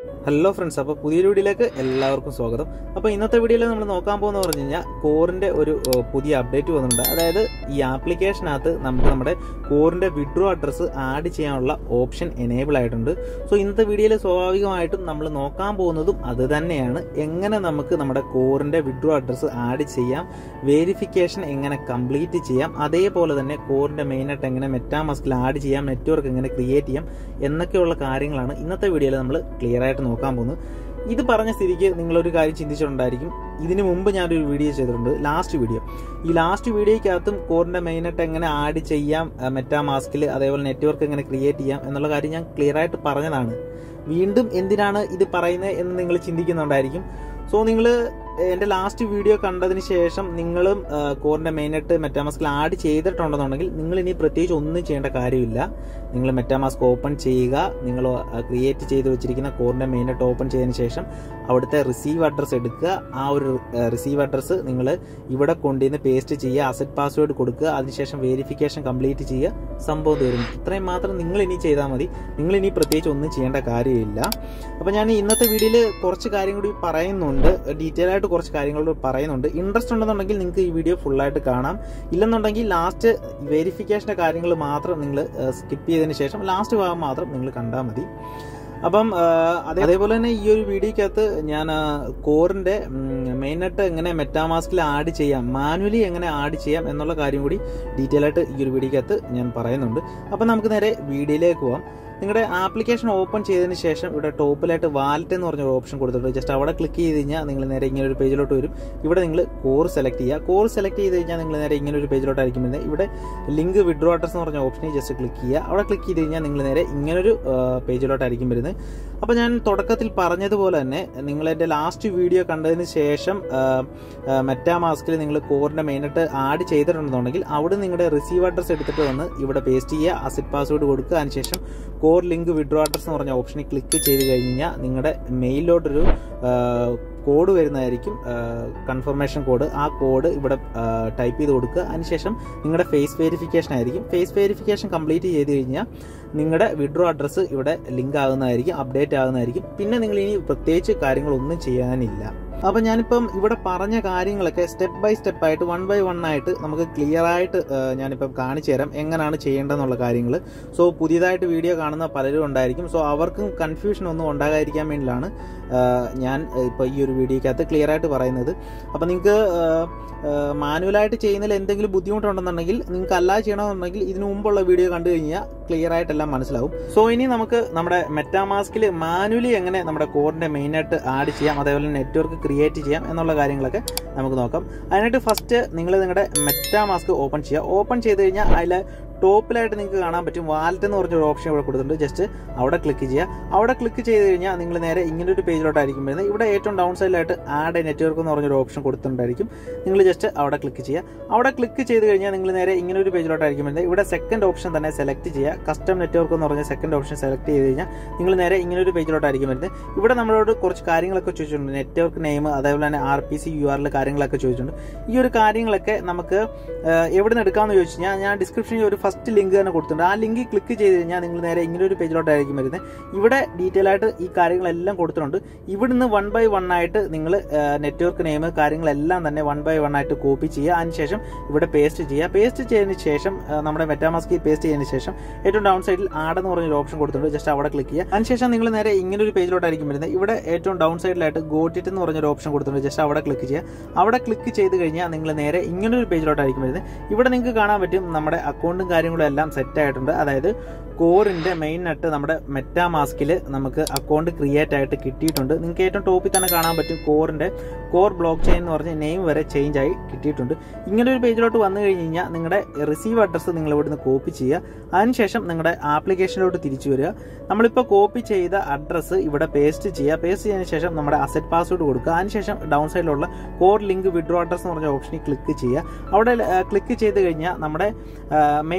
hello friends അപ്പോൾ പുതിയൊരു വീഡിയോയിലേക്ക് എല്ലാവർക്കും സ്വാഗതം അപ്പോൾ ഇന്നത്തെ വീഡിയോയിൽ നമ്മൾ നോക്കാൻ പോകുന്ന പറഞ്ഞു കഴിഞ്ഞാൽ കോറിൻ്റെ ഒരു ഏഹ്, പുതിയ അപ്ഡേറ്റ് വന്നിട്ടുണ്ട് അതായത് ഈ ആപ്ലിക്കേഷനകത്ത് നമുക്ക് നമ്മുടെ കോറിൻ്റെ വിഡ്രോ അഡ്രസ്സ് ആഡ് ചെയ്യാനുള്ള ഓപ്ഷൻ എനേബിൾ ആയിട്ടുണ്ട് സോ ഇന്നത്തെ വീഡിയോയിൽ സ്വാഭാവികമായിട്ടും നമ്മൾ നോക്കാൻ പോകുന്നതും അത് തന്നെയാണ് എങ്ങനെ നമുക്ക് നമ്മുടെ കോറിൻ്റെ വിഡ്രോ അഡ്രസ്സ് ആഡ് ചെയ്യാം വേരിഫിക്കേഷൻ എങ്ങനെ കംപ്ലീറ്റ് ചെയ്യാം അതേപോലെ തന്നെ കോറിൻ്റെ മെയിനായിട്ട് എങ്ങനെ മെറ്റാമസ്കിൽ ആഡ് ചെയ്യാം നെറ്റ്വർക്ക് എങ്ങനെ ക്രിയേറ്റ് ചെയ്യാം എന്നൊക്കെയുള്ള കാര്യങ്ങളാണ് ഇന്നത്തെ വീഡിയോയിൽ നമ്മൾ ക്ലിയർ ആയിട്ട് നോക്കാൻ പോകുന്നത് ഇത് പറഞ്ഞ സ്ഥിതിക്ക് നിങ്ങളൊരു കാര്യം ചിന്തിച്ചിട്ടുണ്ടായിരിക്കും ഇതിനു മുമ്പ് ഞാനൊരു വീഡിയോ ചെയ്തിട്ടുണ്ട് ലാസ്റ്റ് വീഡിയോ ഈ ലാസ്റ്റ് വീഡിയോയ്ക്കകത്തും കോറിന്റെ മെയിനായിട്ട് എങ്ങനെ ആഡ് ചെയ്യാം മെറ്റാമാസ്കിൽ അതേപോലെ നെറ്റ്വർക്ക് എങ്ങനെ ക്രിയേറ്റ് ചെയ്യാം എന്നുള്ള കാര്യം ഞാൻ ക്ലിയർ ആയിട്ട് പറഞ്ഞതാണ് വീണ്ടും എന്തിനാണ് ഇത് പറയുന്നത് എന്ന് നിങ്ങൾ ചിന്തിക്കുന്നുണ്ടായിരിക്കും സോ നിങ്ങൾ എൻ്റെ ലാസ്റ്റ് വീഡിയോ കണ്ടതിന് ശേഷം നിങ്ങളും ആ, കോറിന്റെ മെയിനായിട്ട് മെറ്റാമാസ്കിൽ ആഡ് ചെയ്തിട്ടുണ്ടെന്നുണ്ടെങ്കിൽ നിങ്ങൾ ഇനി പ്രത്യേകിച്ച് ഒന്നും ചെയ്യേണ്ട കാര്യമില്ല നിങ്ങൾ മെറ്റാമാസ്ക് ഓപ്പൺ ചെയ്യുക നിങ്ങൾ ക്രിയേറ്റ് ചെയ്ത് വെച്ചിരിക്കുന്ന കോറിന്റെ മെയിനായിട്ട് ഓപ്പൺ ചെയ്തതിന് ശേഷം അവിടുത്തെ റിസീവ് അഡ്രസ്സ് എടുക്കുക ആ ഒരു റിസീവ് അഡ്രസ്സ് നിങ്ങൾ ഇവിടെ കൊണ്ടുവന്ന് പേസ്റ്റ് ചെയ്യുക അസറ്റ് പാസ്വേഡ് കൊടുക്കുക അതിനുശേഷം വെരിഫിക്കേഷൻ കംപ്ലീറ്റ് ചെയ്യുക സംഭവം തീർന്നു ഇത്രയും മാത്രം നിങ്ങൾ ഇനി ചെയ്താൽ മതി നിങ്ങൾ ഇനി പ്രത്യേകിച്ച് ഒന്നും ചെയ്യേണ്ട കാര്യമില്ല അപ്പോൾ ഞാൻ ഇന്നത്തെ വീഡിയോയിൽ കുറച്ച് കാര്യം കൂടി പറയുന്നുണ്ട് ഡീറ്റെയിൽ ആയിട്ട് കുറച്ച് കാര്യങ്ങൾ കൂടി പറയുന്നുണ്ട് ഇൻട്രസ്റ്റ് ഉണ്ടെന്നുണ്ടെങ്കിൽ നിങ്ങൾക്ക് ഈ വീഡിയോ ഫുള്ളായിട്ട് കാണാം ഇല്ലെന്നുണ്ടെങ്കിൽ ലാസ്റ്റ് വെരിഫിക്കേഷൻ്റെ കാര്യങ്ങൾ മാത്രം നിങ്ങൾ സ്കിപ്പ് ചെയ്തതിന് ശേഷം ലാസ്റ്റ് ഭാഗം മാത്രം നിങ്ങൾ കണ്ടാൽ മതി അപ്പം ആ, അതേ- അതേപോലെ തന്നെ ഈ ഒരു വീഡിയോക്കകത്ത് ഞാൻ ആ, കോറിന്റെ മെയിനായിട്ട് എങ്ങനെ മെറ്റാമാസ്കിൽ ആഡ് ചെയ്യാം മാനുവലി എങ്ങനെ ആഡ് ചെയ്യാം എന്നുള്ള കാര്യം കൂടി ഡീറ്റെയിൽ ആയിട്ട് ഈ ഒരു വീഡിയോക്കകത്ത് ഞാൻ പറയുന്നുണ്ട് അപ്പം നമുക്ക് നേരെ വീഡിയോയിലേക്ക് പോവാം നിങ്ങളുടെ ആപ്ലിക്കേഷൻ ഓപ്പൺ ചെയ്തതിന് ശേഷം ഇവിടെ ടോപ്പിലായിട്ട് വാലറ്റ് എന്ന് പറഞ്ഞ ഒരു ഓപ്ഷൻ കൊടുത്തിട്ടുണ്ട് ജസ്റ്റ് അവിടെ ക്ലിക്ക് ചെയ്ത് കഴിഞ്ഞാൽ നിങ്ങൾ നേരെ ഇങ്ങനെ ഒരു പേജിലോട്ട് വരും ഇവിടെ നിങ്ങൾ കോർ സെലക്ട് ചെയ്യുക കോർ സെലക്ട് ചെയ്ത് കഴിഞ്ഞാൽ നിങ്ങൾ നേരെ ഇങ്ങനെ ഒരു പേജിലോട്ടായിരിക്കും വരുന്നത് ഇവിടെ ലിങ്ക് വിഡ്രോ അഡ്രസ് എന്ന് പറഞ്ഞ ഓപ്ഷനിൽ ജസ്റ്റ് ക്ലിക്ക് ചെയ്യുക അവിടെ ക്ലിക്ക് ചെയ്ത് കഴിഞ്ഞാൽ നിങ്ങൾ നേരെ ഇങ്ങനൊരു പേജിലോട്ടായിരിക്കും വരുന്നത് അപ്പോൾ ഞാൻ തുടക്കത്തിൽ പറഞ്ഞതുപോലെ തന്നെ നിങ്ങൾ എൻ്റെ ലാസ്റ്റ് വീഡിയോ കണ്ടതിന് ശേഷം മെറ്റാമാസ്കിൽ നിങ്ങൾ കോറിൻ്റെ മെയിനായിട്ട് ആഡ് ചെയ്തിട്ടുണ്ടെന്നുണ്ടെങ്കിൽ അവിടെ നിങ്ങളുടെ റിസീവ് അഡ്രസ് എടുത്തിട്ട് വന്ന് ഇവിടെ പേസ്റ്റ് ചെയ്യുക അസിറ്റ് പാസ്വേഡ് കൊടുക്കുക അതിനുശേഷം കോർ ലിങ്ക് വിഡ്രോ അഡ്രസ് എന്ന് പറഞ്ഞ ഓപ്ഷനിൽ ക്ലിക്ക് ചെയ്ത് കഴിഞ്ഞ് കഴിഞ്ഞാൽ നിങ്ങളുടെ മെയിലിലോട്ടൊരു കോഡ് വരുന്നതായിരിക്കും കൺഫർമേഷൻ കോഡ് ആ കോഡ് ഇവിടെ ടൈപ്പ് ചെയ്ത് കൊടുക്കുക അതിനുശേഷം നിങ്ങളുടെ ഫേസ് വെരിഫിക്കേഷൻ ആയിരിക്കും ഫേസ് വെരിഫിക്കേഷൻ കംപ്ലീറ്റ് ചെയ്ത് കഴിഞ്ഞാൽ നിങ്ങളുടെ വിഡ്രോ അഡ്രസ്സ് ഇവിടെ ലിങ്ക് ആകുന്നതായിരിക്കും അപ്ഡേറ്റ് ആകുന്നതായിരിക്കും പിന്നെ നിങ്ങൾ ഇനി പ്രത്യേകിച്ച് കാര്യങ്ങളൊന്നും ചെയ്യാനില്ല അപ്പം ഞാനിപ്പം ഇവിടെ പറഞ്ഞ കാര്യങ്ങളൊക്കെ സ്റ്റെപ്പ് ബൈ സ്റ്റെപ്പ് ആയിട്ട് വൺ ബൈ വൺ ആയിട്ട് നമുക്ക് ക്ലിയർ ആയിട്ട് ആ, ഞാനിപ്പം കാണിച്ചു തരാം എങ്ങനെയാണ് ചെയ്യേണ്ടതെന്നുള്ള കാര്യങ്ങൾ സോ പുതിയതായിട്ട് വീഡിയോ കാണുന്ന പലരും ഉണ്ടായിരിക്കും സോ അവർക്കും കൺഫ്യൂഷൻ ഒന്നും ഉണ്ടാകാതിരിക്കാൻ വേണ്ടിയിട്ടാണ് ആ, ഞാൻ ഇപ്പോൾ ഈ ഒരു വീഡിയോക്കകത്ത് ക്ലിയർ ആയിട്ട് പറയുന്നത് അപ്പം നിങ്ങൾക്ക് മാനുവലായിട്ട് ചെയ്യുന്നതിൽ എന്തെങ്കിലും ബുദ്ധിമുട്ടുണ്ടെന്നുണ്ടെങ്കിൽ നിങ്ങൾക്ക് അല്ലാതെ ചെയ്യണമെന്നുണ്ടെങ്കിൽ ഇതിനു മുമ്പുള്ള വീഡിയോ കണ്ടു കഴിഞ്ഞാൽ ക്ലിയർ ആയിട്ടെല്ലാം മനസ്സിലാവും സോ ഇനി നമുക്ക് നമ്മുടെ മെറ്റാമാസ്കിൽ മാനുവലി എങ്ങനെ നമ്മുടെ കോഡിന്റെ മെയിനായിട്ട് ആഡ് ചെയ്യാം അതേപോലെ നെറ്റ്വർക്ക് ക്രിയേറ്റ് ചെയ്യാം എന്നുള്ള കാര്യങ്ങളൊക്കെ നമുക്ക് നോക്കാം അതിനായിട്ട് ഫസ്റ്റ് നിങ്ങൾ നിങ്ങളുടെ മെറ്റാമാസ്ക് ഓപ്പൺ ചെയ്യുക ഓപ്പൺ ചെയ്ത് കഴിഞ്ഞാൽ അതിൽ ടോപ്പിലായിട്ട് നിങ്ങൾക്ക് കാണാൻ പറ്റും വാലറ്റ് എന്ന് പറഞ്ഞൊരു ഓപ്ഷൻ ഇവിടെ കൊടുത്തിട്ടുണ്ട് ജസ്റ്റ് അവിടെ ക്ലിക്ക് ചെയ്യുക അവിടെ ക്ലിക്ക് ചെയ്ത് കഴിഞ്ഞാൽ നിങ്ങൾ നേരെ ഇങ്ങനെ ഒരു പേജിലോട്ടായിരിക്കും വരുന്നത് ഇവിടെ ഏറ്റവും ഡൗൺ സൈഡിലായിട്ട് ആഡ് നെറ്റ്വർക്ക് എന്ന് പറഞ്ഞൊരു ഓപ്ഷൻ കൊടുത്തിട്ടുണ്ടായിരിക്കും നിങ്ങൾ ജസ്റ്റ് അവിടെ ക്ലിക്ക് ചെയ്യുക അവിടെ ക്ലിക്ക് ചെയ്ത് കഴിഞ്ഞാൽ നിങ്ങൾ നേരെ ഇങ്ങനെ ഒരു പേജിലോട്ടായിരിക്കും വരുന്നത് ഇവിടെ സെക്കൻഡ് ഓപ്ഷൻ തന്നെ സെലക്ട് ചെയ്യുക കസ്റ്റം നെറ്റ്വർക്ക് എന്ന് പറഞ്ഞ സെക്കൻഡ് ഓപ്ഷൻ സെലക്ട് ചെയ്ത് കഴിഞ്ഞാൽ നിങ്ങൾ നേരെ ഇങ്ങനെ ഒരു പേജിലോട്ടായിരിക്കും വരുന്നത് ഇവിടെ നമ്മളോട് കുറച്ച് കാര്യങ്ങളൊക്കെ ചോദിച്ചിട്ടുണ്ട് നെറ്റ്വർക്ക് നെയിം അതേപോലെ തന്നെ ആർ പി സി യു ആറിൽ കാര്യങ്ങളൊക്കെ ചോദിച്ചിട്ടുണ്ട് ഈ ഒരു കാര്യങ്ങളൊക്കെ നമുക്ക് ഏഹ്, എവിടെ നിന്ന് എടുക്കാമെന്ന് ചോദിച്ചു കഴിഞ്ഞാൽ ഞാൻ ഡിസ്ക്രിപ്ഷനിൽ ഒരു ഫസ്റ്റ് ലിങ്ക് തന്നെ കൊടുത്തിട്ടുണ്ട് ആ ലിങ്ക് ക്ലിക്ക് ചെയ്ത് കഴിഞ്ഞാൽ നിങ്ങൾ നേരെ ഇങ്ങനെ ഒരു പേജിലോട്ടായിരിക്കും വരുന്നത് ഇവിടെ ഡീറ്റെയിൽ ആയിട്ട് ഈ കാര്യങ്ങളെല്ലാം കൊടുത്തിട്ടുണ്ട് ഇവിടുന്ന് വൺ ബൈ വൺ ആയിട്ട് നിങ്ങൾ നെറ്റ്വർക്ക് നെയിം കാര്യങ്ങളെല്ലാം തന്നെ വൺ ബൈ വൺ ആയിട്ട് കോപ്പി ചെയ്യുക അതിനുശേഷം ഇവിടെ പേസ്റ്റ് ചെയ്യുക പേസ്റ്റ് ചെയ്തതിന് ശേഷം ആ, നമ്മുടെ മെറ്റാമാസ്കിൽ പേസ്റ്റ് ചെയ്തതിന് ശേഷം ഏറ്റവും ഡൗൺ സൈഡിൽ ആഡ് എന്ന് പറഞ്ഞൊരു ഓപ്ഷൻ കൊടുത്തിട്ടുണ്ട് ജസ്റ്റ് അവിടെ ക്ലിക്ക് ചെയ്യുക അതിനുശേഷം നിങ്ങൾ നേരെ ഇങ്ങനെ ഒരു പേജിലോട്ടായിരിക്കും വരുന്നത് ഇവിടെ ഏറ്റവും ഡൗൺ സൈഡിലായിട്ട് ഗോട്ടിറ്റ് എന്ന് പറഞ്ഞൊരു ഓപ്ഷൻ കൊടുത്തിട്ടുണ്ട് ജസ്റ്റ് അവിടെ ക്ലിക്ക് ചെയ്യുക അവിടെ ക്ലിക്ക് ചെയ്ത് കഴിഞ്ഞാൽ നിങ്ങൾ നേരെ ഇങ്ങനെ ഒരു പേജിലോട്ടായിരിക്കും വരുന്നത് ഇവിടെ നിങ്ങൾക്ക് കാണാൻ പറ്റും നമ്മുടെ അക്കൗണ്ടും കാര്യങ്ങളും എല്ലാം സെറ്റ് ആയിട്ടുണ്ട് അതായത് കോറിന്റെ മെയിൻ നെറ്റ് നമ്മുടെ മെറ്റാമാസ്കിൽ നമുക്ക് അക്കൗണ്ട് ക്രിയേറ്റ് ആയിട്ട് കിട്ടിയിട്ടുണ്ട് നിങ്ങൾക്ക് ഏറ്റവും ടോപ്പിൽ തന്നെ കാണാൻ പറ്റും കോറിന്റെ കോർ ബ്ലോക്ക് ചെയിൻ എന്ന് പറഞ്ഞ നെയിം വരെ ചേഞ്ച് ആയി കിട്ടിയിട്ടുണ്ട് ഇങ്ങനെ ഒരു പേജിലോട്ട് വന്നു കഴിഞ്ഞ് കഴിഞ്ഞാൽ നിങ്ങളുടെ റിസീവ് അഡ്രസ്സ് നിങ്ങൾ ഇവിടുന്ന് കോപ്പി ചെയ്യുക അതിനുശേഷം നിങ്ങളുടെ ആപ്ലിക്കേഷനിലോട്ട് തിരിച്ചു വരിക നമ്മളിപ്പോൾ കോപ്പി ചെയ്ത അഡ്രസ്സ് ഇവിടെ പേസ്റ്റ് ചെയ്യുക പേസ്റ്റ് ചെയ്തതിന് ശേഷം നമ്മുടെ അസറ്റ് പാസ്വേഡ് കൊടുക്കുക അതിനുശേഷം ഡൗൺ സൈഡിലുള്ള കോർ ലിങ്ക് വിഡ്രോ അഡ്രസ് എന്ന് പറഞ്ഞ ഓപ്ഷനിൽ ക്ലിക്ക് ചെയ്യുക അവിടെ ക്ലിക്ക് ചെയ്ത് കഴിഞ്ഞാൽ നമ്മുടെ മെയിൽ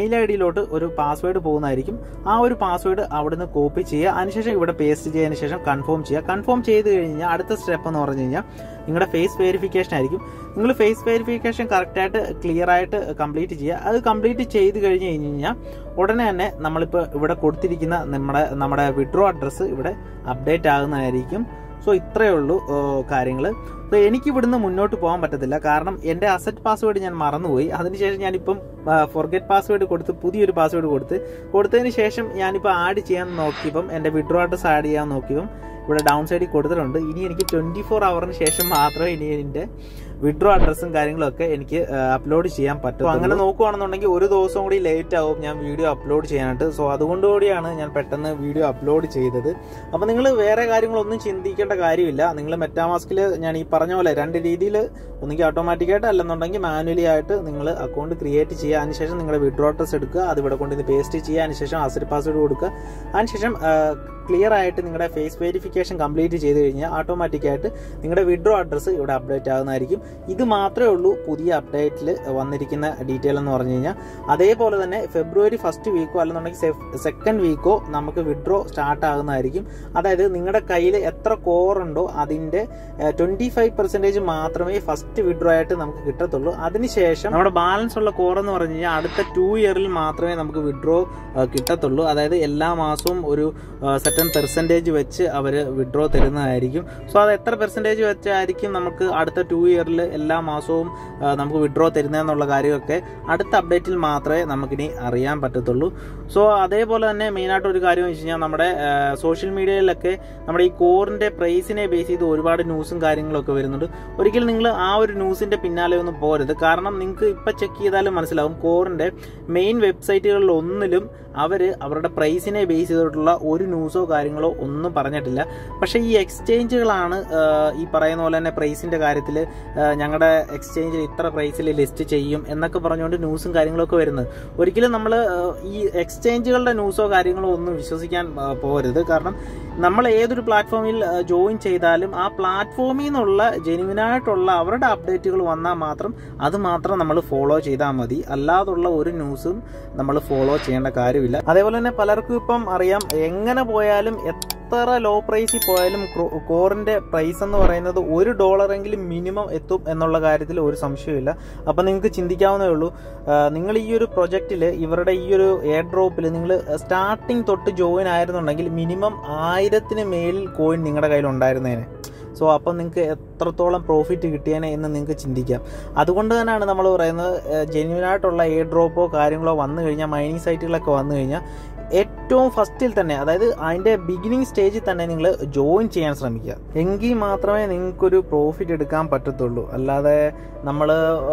മെയിൽ ഐ ഡിയിലോട്ട് ഒരു പാസ്വേഡ് പോകുന്നതായിരിക്കും ആ ഒരു പാസ്വേഡ് അവിടുന്ന് കോപ്പി ചെയ്യുക അതിനുശേഷം ഇവിടെ പേസ്റ്റ് ചെയ്തതിന് ശേഷം കൺഫേം ചെയ്യുക കൺഫേം ചെയ്ത് കഴിഞ്ഞാൽ അടുത്ത സ്റ്റെപ്പ് എന്ന് പറഞ്ഞു കഴിഞ്ഞാൽ നിങ്ങളുടെ ഫേസ് വെരിഫിക്കേഷൻ ആയിരിക്കും നിങ്ങൾ ഫേസ് വെരിഫിക്കേഷൻ കറക്റ്റായിട്ട് ക്ലിയർ ആയിട്ട് കംപ്ലീറ്റ് ചെയ്യുക അത് കംപ്ലീറ്റ് ചെയ്ത് കഴിഞ്ഞ് കഴിഞ്ഞ് കഴിഞ്ഞാൽ ഉടനെ തന്നെ നമ്മളിപ്പോൾ ഇവിടെ കൊടുത്തിരിക്കുന്ന നമ്മുടെ നമ്മുടെ വിഡ്രോ അഡ്രസ്സ് ഇവിടെ അപ്ഡേറ്റ് ആകുന്നതായിരിക്കും സോ ഇത്രയേ ഉള്ളൂ കാര്യങ്ങൾ അപ്പോൾ എനിക്ക് ഇവിടുന്ന് മുന്നോട്ട് പോകാൻ പറ്റത്തില്ല കാരണം എൻ്റെ അസറ്റ് പാസ്വേഡ് ഞാൻ മറന്നുപോയി അതിനുശേഷം ഞാനിപ്പം ഫോർഗെറ്റ് പാസ്വേഡ് കൊടുത്ത് പുതിയൊരു പാസ്വേഡ് കൊടുത്ത് കൊടുത്തതിന് ശേഷം ഞാനിപ്പോൾ ആഡ് ചെയ്യാൻ നോക്കിയപ്പം എൻ്റെ വിഡ്രോ അഡ്രസ് ആഡ് ചെയ്യാൻ നോക്കിയപ്പം ഇവിടെ ഡൗൺ സൈഡിൽ കൊടുത്തിട്ടുണ്ട് ഇനി എനിക്ക് ട്വൻറ്റി ഫോർ അവറിന് ശേഷം മാത്രമേ ഇനി എൻ്റെ വിഡ്രോ അഡ്രസ്സും കാര്യങ്ങളും ഒക്കെ എനിക്ക് അപ്ലോഡ് ചെയ്യാൻ പറ്റും അങ്ങനെ നോക്കുവാണെന്നുണ്ടെങ്കിൽ ഒരു ദിവസം കൂടി ലേറ്റ് ആവും ഞാൻ വീഡിയോ അപ്ലോഡ് ചെയ്യാനായിട്ട് സോ അതുകൊണ്ടുകൂടിയാണ് ഞാൻ പെട്ടെന്ന് വീഡിയോ അപ്ലോഡ് ചെയ്തത് അപ്പോൾ നിങ്ങൾ വേറെ കാര്യങ്ങളൊന്നും ചിന്തിക്കേണ്ട കാര്യമില്ല നിങ്ങൾ മെറ്റാമാസ്കിൽ ഞാൻ ഈ പറഞ്ഞ പോലെ രണ്ട് രീതിയിൽ ഒന്നുകിൽ ഓട്ടോമാറ്റിക്കായിട്ട് അല്ലെന്നുണ്ടെങ്കിൽ മാനുവലി ആയിട്ട് നിങ്ങൾ അക്കൗണ്ട് ക്രിയേറ്റ് ചെയ്യുക അതിനുശേഷം നിങ്ങളുടെ വിഡ്രോ അഡ്രസ് എടുക്കുക അത് ഇവിടെ കൊണ്ട് പേസ്റ്റ് ചെയ്യുക അതിനുശേഷം അസറ്റ് പാസ്വേഡ് കൊടുക്കുക അതിനുശേഷം ക്ലിയർ ആയിട്ട് നിങ്ങളുടെ ഫേസ് വെരിഫിക്കേഷൻ കംപ്ലീറ്റ് ചെയ്ത് കഴിഞ്ഞാൽ ഓട്ടോമാറ്റിക്കായിട്ട് നിങ്ങളുടെ വിഡ്രോ അഡ്രസ്സ് ഇവിടെ അപ്ഡേറ്റ് ആകുന്നതായിരിക്കും ഇത് മാത്രമേ ഉള്ളൂ പുതിയ അപ്ഡേറ്റിൽ വന്നിരിക്കുന്ന ഡീറ്റെയിൽ എന്ന് പറഞ്ഞു കഴിഞ്ഞാൽ അതേപോലെ തന്നെ ഫെബ്രുവരി ഫസ്റ്റ് വീക്കോ അല്ലെന്നുണ്ടെങ്കിൽ സെക്കൻഡ് വീക്കോ നമുക്ക് വിഡ്രോ സ്റ്റാർട്ട് ആകുന്നതായിരിക്കും അതായത് നിങ്ങളുടെ കയ്യിൽ എത്ര കോർ ഉണ്ടോ അതിൻ്റെ ട്വൻറ്റി ഫൈവ് പെർസെൻറ്റേജ് മാത്രമേ ഫസ്റ്റ് വിഡ്രോ ആയിട്ട് നമുക്ക് കിട്ടത്തുള്ളൂ അതിനുശേഷം നമ്മുടെ ബാലൻസ് ഉള്ള കോർ എന്ന് പറഞ്ഞു കഴിഞ്ഞാൽ അടുത്ത ടു ഇയറിൽ മാത്രമേ നമുക്ക് വിഡ്രോ കിട്ടത്തുള്ളൂ അതായത് എല്ലാ മാസവും ഒരു സെറ്റൻ പെർസെൻറ്റേജ് വെച്ച് അവർ വിഡ്രോ തരുന്നതായിരിക്കും സോ അത് എത്ര പെർസെൻറ്റേജ് വെച്ചായിരിക്കും നമുക്ക് അടുത്ത ടു ഇയറിൽ എല്ലാ മാസവും നമുക്ക് വിഡ്രോ തരുന്നതെന്നുള്ള കാര്യമൊക്കെ അടുത്ത അപ്ഡേറ്റിൽ മാത്രമേ നമുക്കിനി അറിയാൻ പറ്റത്തുള്ളൂ സോ അതേപോലെ തന്നെ മെയിനായിട്ട് ഒരു കാര്യം വെച്ച് കഴിഞ്ഞാൽ നമ്മുടെ സോഷ്യൽ മീഡിയയിലൊക്കെ നമ്മുടെ ഈ കോറിൻ്റെ പ്രൈസിനെ ബേസ് ചെയ്ത് ഒരുപാട് ന്യൂസും കാര്യങ്ങളൊക്കെ വരുന്നുണ്ട് ഒരിക്കലും നിങ്ങൾ ആ ഒരു ന്യൂസിൻ്റെ പിന്നാലെ ഒന്നും പോരുത് കാരണം നിങ്ങൾക്ക് ഇപ്പം ചെക്ക് ചെയ്താലും മനസ്സിലാവും കോറിൻ്റെ മെയിൻ വെബ്സൈറ്റുകളിൽ ഒന്നിലും അവർ അവരുടെ പ്രൈസിനെ ബേസ് ചെയ്തിട്ടുള്ള ഒരു ന്യൂസോ കാര്യങ്ങളോ ഒന്നും പറഞ്ഞിട്ടില്ല പക്ഷേ ഈ എക്സ്ചേഞ്ചുകളാണ് ഈ പറയുന്ന പോലെ തന്നെ പ്രൈസിൻ്റെ കാര്യത്തിൽ ഞങ്ങളുടെ എക്സ്ചേഞ്ചിൽ ഇത്ര പ്രൈസിൽ ലിസ്റ്റ് ചെയ്യും എന്നൊക്കെ പറഞ്ഞുകൊണ്ട് ന്യൂസും കാര്യങ്ങളൊക്കെ വരുന്നത് ഒരിക്കലും നമ്മൾ ഈ എക്സ്ചേഞ്ചുകളുടെ ന്യൂസോ കാര്യങ്ങളോ ഒന്നും വിശ്വസിക്കാൻ പോകരുത് കാരണം നമ്മൾ ഏതൊരു പ്ലാറ്റ്ഫോമിൽ ജോയിൻ ചെയ്താലും ആ പ്ലാറ്റ്ഫോമിൽ നിന്നുള്ള ജെനുവിനായിട്ടുള്ള അവരുടെ അപ്ഡേറ്റുകൾ വന്നാൽ മാത്രം അത് മാത്രം നമ്മൾ ഫോളോ ചെയ്താൽ മതി അല്ലാതുള്ള ഒരു ന്യൂസും നമ്മൾ ഫോളോ ചെയ്യേണ്ട കാര്യമില്ല അതേപോലെ തന്നെ പലർക്കും ഇപ്പം അറിയാം എങ്ങനെ പോയാലും എത്ര ലോ പ്രൈസിൽ പോയാലും കോറിന്റെ പ്രൈസ് എന്ന് പറയുന്നത് ഒരു ഡോളറെങ്കിലും മിനിമം എത്തും എന്നുള്ള കാര്യത്തിൽ ഒരു സംശയമില്ല അപ്പം നിങ്ങൾക്ക് ചിന്തിക്കാവുന്നേ ഉള്ളൂ നിങ്ങൾ ഈ ഒരു പ്രൊജക്റ്റിൽ ഇവരുടെ ഈ ഒരു എയർ ഡ്രോപ്പിൽ നിങ്ങൾ സ്റ്റാർട്ടിങ് തൊട്ട് ജോയിൻ ആയിരുന്നുണ്ടെങ്കിൽ മിനിമം ആയിരത്തിന് മേലിൽ കോയിൻ നിങ്ങളുടെ കയ്യിൽ ഉണ്ടായിരുന്നേനെ സോ അപ്പം നിങ്ങൾക്ക് എത്രത്തോളം പ്രോഫിറ്റ് കിട്ടിയേനെ എന്ന് നിങ്ങൾക്ക് ചിന്തിക്കാം അതുകൊണ്ട് തന്നെയാണ് നമ്മൾ പറയുന്നത് ജെന്യൂനായിട്ടുള്ള എയർ ഡ്രോപ്പോ കാര്യങ്ങളോ വന്നു കഴിഞ്ഞാൽ മൈനിങ് സൈറ്റുകളൊക്കെ വന്നു കഴിഞ്ഞാൽ ഏറ്റവും ഫസ്റ്റിൽ തന്നെ അതായത് അതിൻ്റെ ബിഗിനിങ് സ്റ്റേജിൽ തന്നെ നിങ്ങൾ ജോയിൻ ചെയ്യാൻ ശ്രമിക്കുക എങ്കിൽ മാത്രമേ നിങ്ങൾക്കൊരു പ്രോഫിറ്റ് എടുക്കാൻ പറ്റത്തുള്ളൂ അല്ലാതെ നമ്മൾ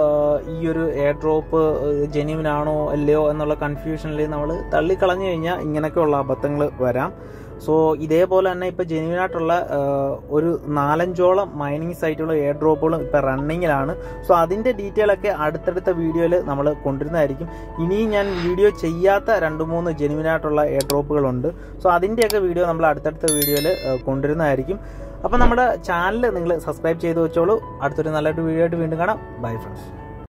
ഈ ഒരു എയർ ഡ്രോപ്പ് ജെന്യൂൻ ആണോ അല്ലയോ എന്നുള്ള കൺഫ്യൂഷനിൽ നമ്മൾ തള്ളിക്കളഞ്ഞു കഴിഞ്ഞാൽ ഇങ്ങനെയൊക്കെയുള്ള അബദ്ധങ്ങൾ വരാം സോ ഇതേപോലെ തന്നെ ഇപ്പോൾ ജെന്യൂനായിട്ടുള്ള ഒരു നാലഞ്ചോളം മൈനിങ് സൈറ്റുകളും എയർ ഡ്രോപ്പുകളും ഇപ്പോൾ റണ്ണിങ്ങിലാണ് സോ അതിൻ്റെ ഡീറ്റെയിൽ ഒക്കെ അടുത്തടുത്ത വീഡിയോയിൽ നമ്മൾ കൊണ്ടുവരുന്നതായിരിക്കും ഇനിയും ഞാൻ വീഡിയോ ചെയ്യാത്ത രണ്ട് മൂന്ന് ജെന്യൂനായിട്ടുള്ള എയർ ഡ്രോപ്പുകളുണ്ട് സോ അതിൻ്റെയൊക്കെ വീഡിയോ നമ്മൾ അടുത്തടുത്ത വീഡിയോയിൽ കൊണ്ടുവരുന്നതായിരിക്കും അപ്പോൾ നമ്മുടെ ചാനൽ നിങ്ങൾ സബ്സ്ക്രൈബ് ചെയ്ത് വെച്ചോളൂ അടുത്തൊരു നല്ലൊരു വീഡിയോ ആയിട്ട് വീണ്ടും കാണാം ബൈ ഫ്രണ്ട്സ്